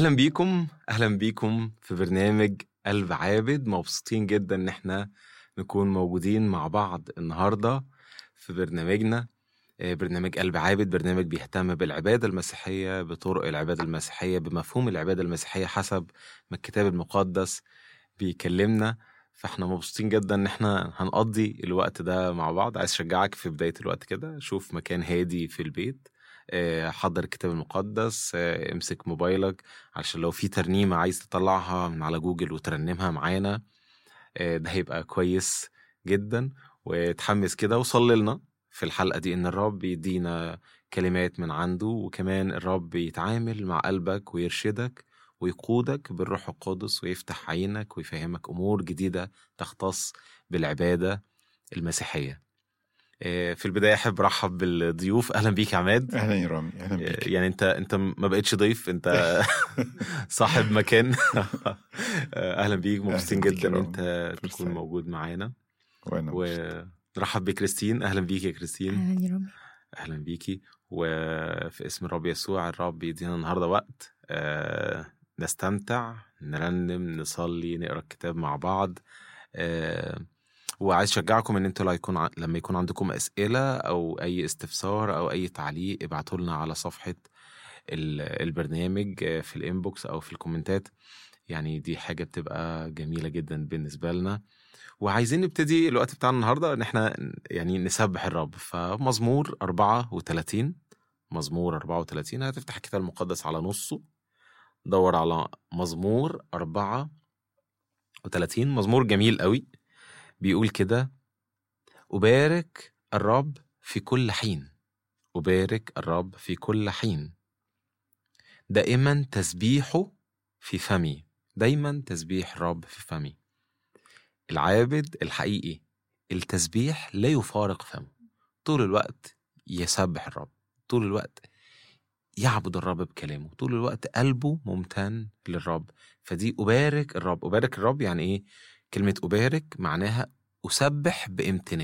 اهلا بيكم اهلا بيكم في برنامج قلب عابد مبسوطين جدا ان احنا نكون موجودين مع بعض النهارده في برنامجنا آه، برنامج قلب عابد برنامج بيهتم بالعباده المسيحيه بطرق العباده المسيحيه بمفهوم العباده المسيحيه حسب ما الكتاب المقدس بيكلمنا فاحنا مبسوطين جدا ان احنا هنقضي الوقت ده مع بعض عايز اشجعك في بدايه الوقت كده شوف مكان هادي في البيت آه، حضر الكتاب المقدس آه، امسك موبايلك عشان لو في ترنيمة عايز تطلعها من على جوجل وترنمها معانا آه، ده هيبقى كويس جدا وتحمس كده وصلي لنا في الحلقة دي إن الرب يدينا كلمات من عنده وكمان الرب يتعامل مع قلبك ويرشدك ويقودك بالروح القدس ويفتح عينك ويفهمك أمور جديدة تختص بالعبادة المسيحية آه، في البداية أحب أرحب بالضيوف أهلا بيك يا عماد اهلا يا رامي اهلا بيك يعني انت انت ما بقتش ضيف انت صاحب مكان اهلا بيك مبسوطين أهلا بيك جدا يا ان رامي. انت فرصة تكون سعيدة. موجود معانا وانا مبسوط. ونرحب بكريستين اهلا بيك يا كريستين اهلا يا رامي اهلا بيكي وفي اسم الرب يسوع الرب يدينا النهارده وقت آه، نستمتع نرنم نصلي نقرا الكتاب مع بعض آه، وعايز اشجعكم ان انتوا لا يكون ع- لما يكون عندكم اسئله او اي استفسار او اي تعليق ابعتوا لنا على صفحه ال- البرنامج آه، في الانبوكس او في الكومنتات يعني دي حاجه بتبقى جميله جدا بالنسبه لنا وعايزين نبتدي الوقت بتاعنا النهارده ان احنا يعني نسبح الرب فمزمور 34 مزمور 34 هتفتح الكتاب المقدس على نصه دور على مزمور 34 مزمور جميل قوي بيقول كده أبارك الرب في كل حين أبارك الرب في كل حين دائما تسبيحه في فمي دايما تسبيح الرب في فمي العابد الحقيقي التسبيح لا يفارق فمه طول الوقت يسبح الرب طول الوقت يعبد الرب بكلامه طول الوقت قلبه ممتن للرب فدي أبارك الرب أبارك الرب يعني إيه كلمة أبارك معناها أسبح بامتنان